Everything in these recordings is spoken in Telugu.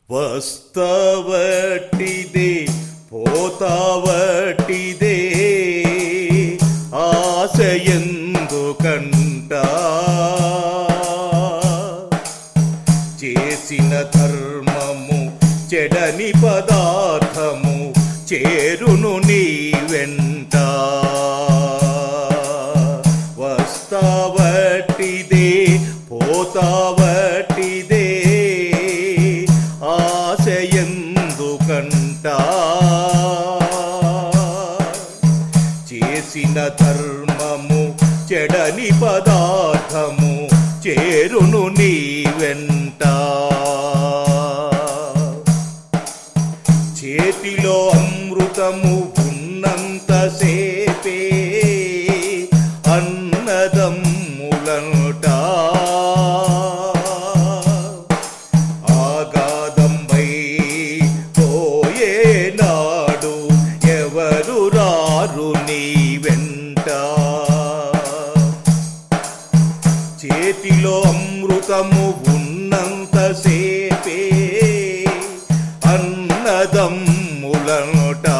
వస్తవటిదే పోతావటిదే ఆశ ఎందుకంట చేసిన ధర్మము చెడని పదార్థము చేరును నీ వెంట వస్తావటిదే పోతావటిదే ఆశ ఎందుకంట చేసిన ధర్మము చెడని పదార్థము చేరును నీ వెంట చేతిలో అమృతము ఉన్నంత సేపే అన్నదమ్ములనుట ఆగాదంబై పోయే నాడు ఎవరు రారు నీ వెంట చేతిలో అమృతము ఉన్నంత సేపే అన్నదమ్ములనుట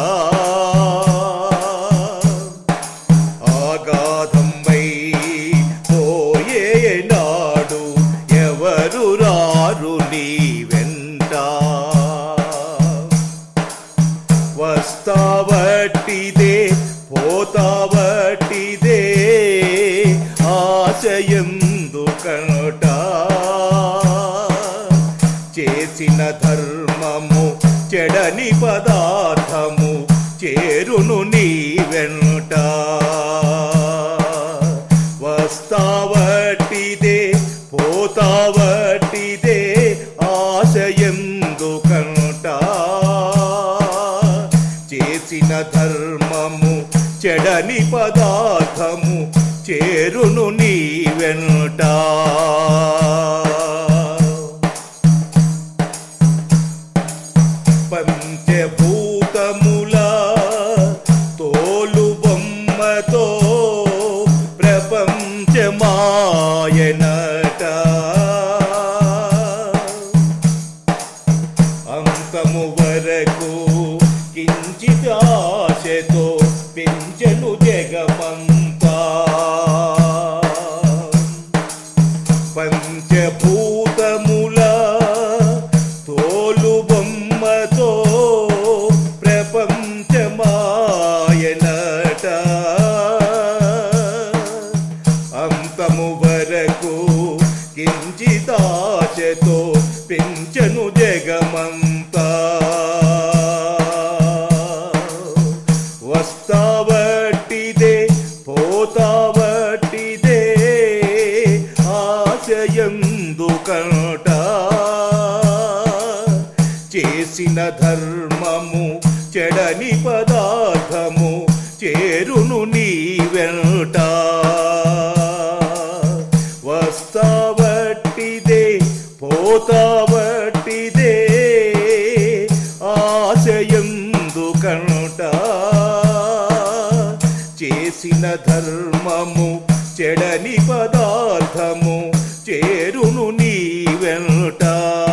ఆగాధంబై పోయే నాడు ఎవరు రారు నీ వెంట వస్తావట్టిదే పోతావట్టిదే ఆశయందుకనుట చేసిన ధర్మము చెడని పదార్థము చేరును నీ వెంట వస్తావట్టిదే పోతావట్టిదే ఆశయందుకనుట చేసిన ధర్మము చెడని పదార్థము చేరును నీ వెనుట పంచభూతముల తోలు బొమ్మతో ప్రపంచమాయనట అంతము వరకు కించిత్ ఆశతో పెంచను జగమంతా పంచభూతముల తోలు బొమ్మతో ప్రపంచమాయనట అంతము వరకు కించితాశతో పెంచను జగమంతా వస్తావట్టిదే పోతావట్టిదే ఆశయందుకట చేసిన ధర్మము చెడని పదార్థము చేరును నీ వెంట వస్తావట్టిదే పోతావట్టిదే ఆశయందుకనుట చేసిన ధర్మము చెడని పదార్థము చేరును నీ వెంట